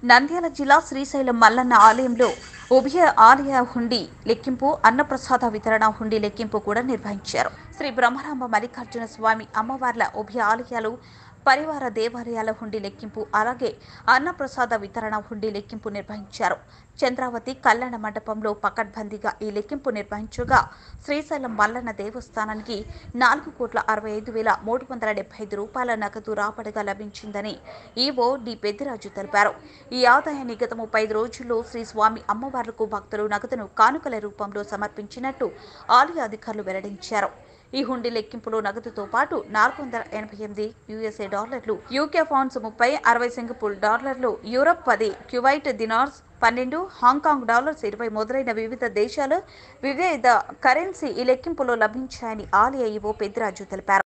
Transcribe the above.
నంద్యాల జిల్లా శ్రీశైలం మల్లన్న ఆలయంలో ఉభయ ఆలయ హుండీ లెక్కింపు అన్నప్రసాద వితరణ హుండీ లెక్కింపు కూడా నిర్వహించారు శ్రీ బ్రహ్మరాంబ మల్లికార్జున స్వామి అమ్మవార్ల ఉభయ ఆలయాలు పరివార దేవాలయాల హుండీ లెక్కింపు అలాగే అన్నప్రసాద వితరణ హుండీ లెక్కింపు నిర్వహించారు చంద్రావతి కళ్యాణ మండపంలో పకడ్బందీగా ఈ లెక్కింపు నిర్వహించగా శ్రీశైలం మల్లన్న దేవస్థానానికి నాలుగు కోట్ల అరవై ఐదు వేల మూడు వందల డెబ్బై ఐదు రూపాయల నగదు రాబడిగా లభించిందని ఈవో డి పెద్దిరాజు తెలిపారు ఈ ఆదాయాన్ని గత ముప్పై ఐదు రోజుల్లో శ్రీ స్వామి అమ్మవార్లకు భక్తులు నగదును కానుకల రూపంలో సమర్పించినట్టు ఆలయ అధికారులు వెల్లడించారు ఈ హుండీ లెక్కింపులో నగదుతో పాటు నాలుగు వందల ఎనభై ఎనిమిది యుఎస్ఏ డాలర్లు యూకే ఫౌండ్స్ ముప్పై అరవై సింగపూర్ డాలర్లు యూరప్ పది క్యువైట్ దినార్స్ పన్నెండు హాంకాంగ్ డాలర్స్ ఇరవై మొదలైన వివిధ దేశాలు వివిధ కరెన్సీ ఈ లెక్కింపులో లభించాయని ఆలయ ఈవో పెద్దిరాజు తెలిపారు